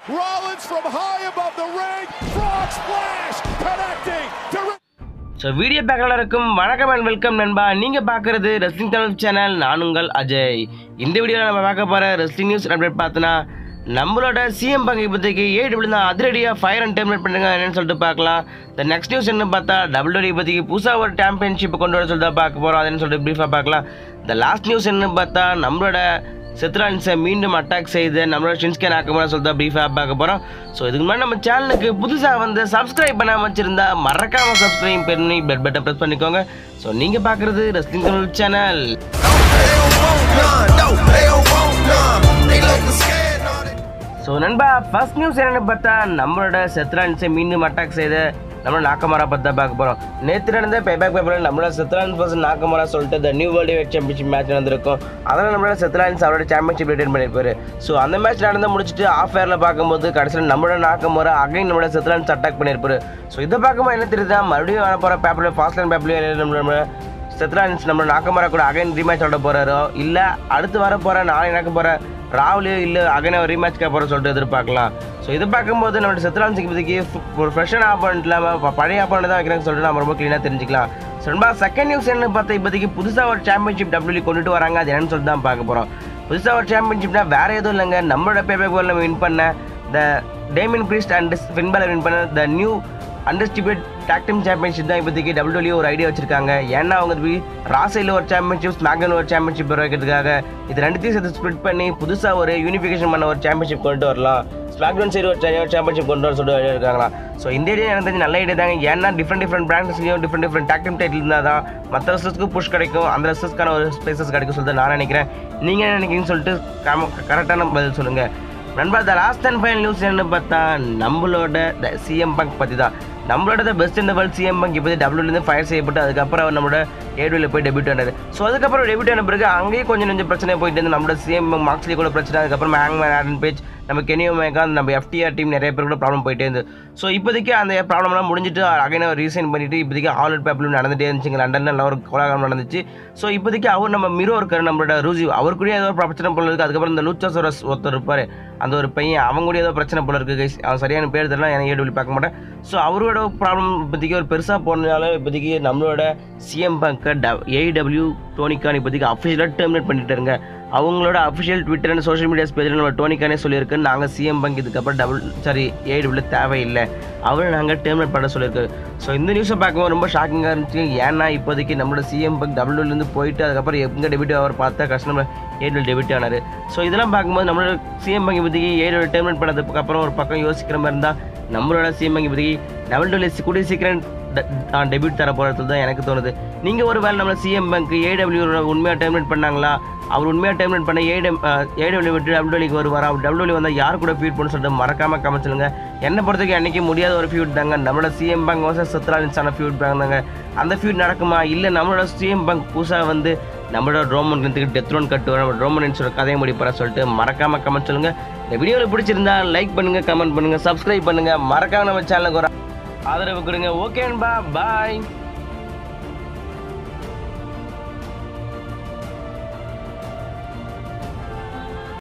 Rollins from high above the ring. Frog splash. Connecting. Direct. So video பார்க்கலாம் இருக்கும் வணக்கம் and welcome நண்பா நீங்கள் பார்க்குறது ரெஸ்லிங் தமிழ் சேனல் நான் உங்கள் அஜய் இந்த வீடியோவில் நம்ம பார்க்க போகிற ரெஸ்லிங் நியூஸ் அப்டேட் பார்த்தோன்னா நம்மளோட சிஎம் பங்கு இப்போதைக்கு ஏழு விழுந்தா அதிரடியாக ஃபயர் அண்ட் டெம்ப்ளேட் பண்ணுங்க என்னன்னு சொல்லிட்டு பார்க்கலாம் இந்த நெக்ஸ்ட் நியூஸ் என்ன பார்த்தா டபிள்யூடி இப்போதைக்கு புதுசாக ஒரு சாம்பியன்ஷிப் கொண்டு வர சொல்லிட்டு பார்க்க போகிறோம் அதுன்னு சொல்லிட்டு ப்ரீஃபாக பார்க்கலாம் இந்த லாஸ்ட் நியூஸ் என்ன பார்த்தா நம்மளோட செத்ரான்ஸை மீண்டும் அட்டாக் செய்து நம்மளோட ஷின்ஸ்கே நாக்கமாக சொல்லிட்டு ப்ரீஃபாக பார்க்க போகிறோம் ஸோ இதுக்கு முன்னாடி நம்ம சேனலுக்கு புதுசாக வந்து சப்ஸ்கிரைப் பண்ணாமல் வச்சுருந்தா மறக்காமல் சப்ஸ்கிரைப் பண்ணி பெட் பட்டை ப்ரெஸ் பண்ணிக்கோங்க ஸோ நீங்கள் பார்க்குறது wrestling Tamil channel They don't want none. No, they don't want none. They looking scared. No, they so நண்பா ஃபர்ஸ்ட் நியூஸ் என்னென்னு பார்த்தா நம்மளோட செத்ரான்ஸை மீண்டும் அட்டாக் செய்த நம்மளோட நாக்கமாரா பற்றி தான் பார்க்க போகிறோம் நேற்று நடந்த பேபேக் பேப்பரில் நம்மளோட செத்ரான்ஸ் ஃபர்ஸ்ட் நாக்கமாரா சொல்லிட்டு the new world weight championship match நடந்திருக்கும் அதில் நம்மளோட செத்ரான்ஸ் அவரோட சாம்பியன்ஷிப் ரிட்டைன் பண்ணியிருப்பாரு ஸோ அந்த மேட்ச் நடந்து முடிச்சுட்டு ஆஃப் ஏரில் பார்க்கும்போது கடைசியில் நம்மளோட நாக்கமாரா அகைன் நம்மளோட செத்ரான்ஸ் அட்டாக் பண்ணியிருப்பாரு ஸோ இதை பார்க்கும்போது என்ன தெரியுதா மறுபடியும் வர போகிற பேப்பரில் ஃபாஸ்ட் லைன் பேப்பர்லேயே நம்மளோட செத்ரான்ஸ் நம்ம நாக்கமரா கூட அகைன் ரீமேட்ச் ஆட போறாரோ இல்ல அடுத்து வர போற நாளை நடக்க போற ராகுலையோ இல்ல அகைன் அவர் ரீமேட்ச் போற சொல்லிட்டு எதிர்பார்க்கலாம் ஸோ இது பார்க்கும்போது நம்மளோட செத்ரான்ஸ் இப்போதைக்கு ஒரு ஃப்ரெஷ்ஷான ஆப்போனண்ட் இல்லாம ப- பழைய ஆப்போனண்ட் தான் வைக்கிறாங்க சொல்லிட்டு நம்ம ரொம்ப க்ளீனாக தெரிஞ்சுக்கலாம் ஸோ நண்பா செகண்ட் நியூஸ் என்ன பார்த்தா இப்போதைக்கு புதுசாக ஒரு சாம்பியன்ஷிப் டபிள்யூ கொண்டுட்டு வராங்க அது என்னன்னு சொல்லிட்டு தான் பார்க்க போறோம் புதுசாக ஒரு சாம்பியன்ஷிப்னா வேற எதுவும் இல்லைங்க நம்மளோட பேபேக் நம்ம வின் பண்ண the Damian Priest and Finn Balor win பண்ண the new undisputed tag team championship தான் இப்போதைக்கு டபிள்யூ ஒரு ஐடியா வச்சிருக்காங்க ஏன்னா அவங்க போய் ராசையில் ஒரு சாம்பியன்ஷிப் ஸ்மாக்டவுன் ஒரு சாம்பியன்ஷிப் வைக்கிறதுக்காக இது ரெண்டுத்தையும் சேர்த்து ஸ்ப்ளிட் பண்ணி புதுசாக ஒரு யூனிஃபிகேஷன் பண்ண ஒரு சாம்பியன்ஷிப் கொண்டு வரலாம் ஸ்மாக்டவுன் சைடு ஒரு சாம்பியன்ஷிப் கொண்டு வர சொல்லிட்டு ஐடியா இருக்காங்களா ஸோ இந்த ஐடியா எனக்கு தெரிஞ்சு நல்ல ஐடியா தாங்க ஏன்னா டிஃப்ரெண்ட் டிஃப்ரெண்ட் பிராண்ட்ஸ்லையும் different different tag team title இருந்தால் தான் மற்ற ரெஸ்லர்ஸ்க்கு புஷ் கிடைக்கும் அந்த ரெஸ்லர்ஸ்க்கான ஒரு ஸ்பேசஸ் கிடைக்கும் சொல்லிட்டு நான் நினைக்கிறேன் நீங்கள் என்ன நினைக்கிறீங்கன்னு சொல்லிட்டு கரெக்டான பதில் சொல்லுங்கள் நண்பா the last and final news என்ன பார்த்தா நம்மளோட த சிஎம் பங்க் பற்றி தான் நம்மளோட த பெஸ்ட் இந்த வேர்ல்ட் சிஎம் பங்க் இப்போ டபிள்யூலேருந்து ஃபயர் செய்யப்பட்டு அதுக்கப்புறம் அவர் நம்மளோட ஏடுவில் போய் டெபியூட் ஆனார் ஸோ அதுக்கப்புறம் டெபியூட் ஆன பிறகு அங்கேயே கொஞ்சம் கொஞ்சம் பிரச்சனை போயிட்டு இருந்து நம்மளோட சிஎம் மார்க்ஸ்லேயே கூட பிரச்சனை அதுக்கப்புறம் ஹேங்மேன் ஆடன் பேஜ் நம்ம கெனியோ மேகா நம்ம எஃப்டிஆர் டீம் நிறைய பேர் கூட ப்ராப்ளம் போயிட்டே இருந்து ஸோ இப்போதைக்கு அந்த ப்ராப்ளம்லாம் முடிஞ்சிட்டு அகைன் அவர் ரீசைன் பண்ணிட்டு இப்போதைக்கு ஆல் பேப்பிள் நடந்துட்டே இருந்துச்சுங்க லண்டனில் ஒரு கோலாகலம் நடந்துச்சு ஸோ இப்போதைக்கு அவர் நம்ம மிரோ இருக்காரு நம்மளோட ரூசி அவர் கூட ஏதோ ஒரு பிரச்சனை போல இருக்குது அதுக்கப்புறம் இந்த லூச்சாசோரஸ் ஒருத்தர் இருப்பார் அந்த ஒரு பையன் அவங்க கூட ஏதோ பிரச்சனை போல இருக்குது guys. அவன் சரியான பேர் தெரியல எனக்கு ஏடு பார்க்க மாட்டேன் ஸோ அவரோட ப்ராப்ளம் இப்போதைக்கு ஒரு பெருசாக போனதுனால இப்போதைக்கு நம்மளோட சிஎம் பங்கை ட ஏடபிள்யூ டோனிகான் இப்போதைக்கு அஃபிஷியலாக டெர்மினேட் பண்ணிட்டாருங்க அவங்களோட official twitter and social medias பேஜில் நம்ம டோனிக்கானே சொல்லியிருக்கு நாங்கள் சிஎம் பங்க் இதுக்கப்புறம் டபுள் சாரி ஏடபிள்யூ தேவையில்லை அவரை நாங்கள் டெர்மினேட் பண்ண சொல்லியிருக்கு ஸோ இந்த நியூஸை பார்க்கும்போது ரொம்ப ஷாக்கிங்காக இருந்துச்சு ஏன்னா இப்போதைக்கு நம்மளோட சிஎம் பங்க் டபுள்யூலேருந்து போயிட்டு அதுக்கப்புறம் எங்கே டெபியூட் அவர் பார்த்தா கஷ்டம் ஏடபிள் டெபியூட் ஆனார் ஸோ இதெல்லாம் பார்க்கும்போது நம்மளோட சிஎம் பங்க் இப்போதைக்கு ஏடபிள் டெர்மினேட் பண்ணதுக்கு அப்புறம் ஒரு பக்கம் யோசிக்கிற மாதிரி இருந்தால் நம்மளோட சிஎம் பங்க் இப்போதைக்கு டபுள்யூ கூடிய சீக்கிரம் டெபியூட் தர போகிறது தான் எனக்கு தோணுது நீங்கள் ஒரு வேளை நம்மள சிஎம் பேங்க் ஏடபிள்யூ உண்மையாக டெர்மினேட் பண்ணாங்களா அவர் உண்மையாக டெர்மினேட் பண்ண ஏடம் ஏடபிள்யூ விட்டு டபிள்யூக்கு வருவாரா டபிள்யூ வந்தால் யார் கூட ஃபீட் பண்ணு சொல்லிட்டு மறக்காம கமெண்ட் சொல்லுங்க என்னை பொறுத்தவரைக்கும் அன்றைக்கி முடியாத ஒரு ஃபியூட் தாங்க நம்மளோட சிஎம் பேங்க் வந்து சத்ராலின்ஸான ஃபியூட் பேங்க் தாங்க அந்த ஃபியூட் நடக்குமா இல்லை நம்மளோட சிஎம் பேங்க் புதுசாக வந்து நம்மளோட ரோமன் டெத் ரோன் கட்டு நம்ம ரோமன் ரென்ஸோட கதையை முடிப்பற சொல்லிட்டு மறக்காம கமெண்ட் சொல்லுங்க இந்த வீடியோவில் பிடிச்சிருந்தா லைக் பண்ணுங்க கமெண்ட் பண்ணுங்க சப்ஸ்கிரைப் பண்ணுங்க மறக்காம நம்ம சேனலுக்கு ஒரு ஆதரவு கொடுங்க ஓகேன்பா பாய்